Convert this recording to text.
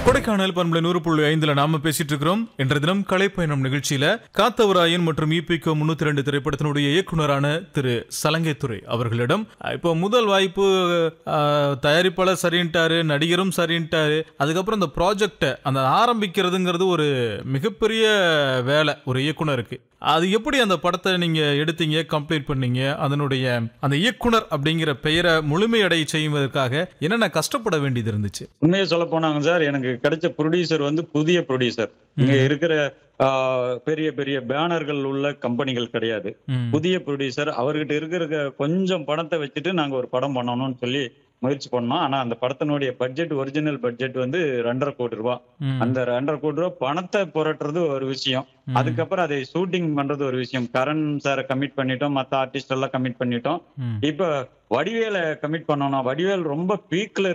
கொடைக்கானல் பண்பலை நூறு புள்ளி ஐந்துல நாம பேசிட்டு இருக்கிறோம் என்ற தினம் கலைப்பயணம் நிகழ்ச்சியில காத்தவராயன் மற்றும் இபிகோ முன்னூத்தி ரெண்டு திரைப்படத்தினுடைய இயக்குனரான திரு சலங்கைத்துறை அவர்களிடம் இப்போ முதல் வாய்ப்பு அஹ், தயாரிப்பாளர் சரின்ட்டாரு நடிகரும் சரின்ட்டாரு அதுக்கப்புறம் இந்த ப்ராஜெக்டை அந்த ஆரம்பிக்கிறதுங்கிறது ஒரு மிகப்பெரிய வேலை ஒரு இயக்குனருக்கு அது எப்படி அந்த படத்தை நீங்க எடுத்தீங்க கம்ப்ளீட் பண்ணீங்க அதனுடைய அந்த இயக்குனர் அப்படிங்கிற பெயரை முழுமையடை செய்வதற்காக என்னென்ன கஷ்டப்பட வேண்டியது இருந்துச்சு உண்மையை சொல்ல போனாங்க சார் எனக்கு கிடைச்ச ப்ரொடியூசர் வந்து புதிய ப்ரொடியூசர் இங்க இருக்கிற ஆஹ், பெரிய பெரிய பேனர்கள் உள்ள கம்பெனிகள் கிடையாது ம். புதிய ப்ரொடியூசர் அவர்கிட்ட இருக்கிற க- கொஞ்சம் பணத்தை வச்சுட்டு நாங்க ஒரு படம் பண்ணணும்னு சொல்லி முயற்சி பண்ணோம் ஆனா அந்த படத்தினுடைய பட்ஜெட் ஒரிஜினல் பட்ஜெட் வந்து ரெண்டரை கோடி ரூபாய் ம். அந்த ரெண்டரை கோடி ரூபாய் பணத்தை புரட்டுறது ஒரு விஷயம் ம். அதுக்கப்புறம் அதை ஷூட்டிங் பண்றது ஒரு விஷயம் கரண் சாரை கமிட் பண்ணிட்டோம் மத்த ஆர்டிஸ்ட் எல்லாம் கமிட் பண்ணிட்டோம் ம். இப்ப வடிவேலை கமிட் பண்ணோம்னா வடிவேல் ரொம்ப பீக்ல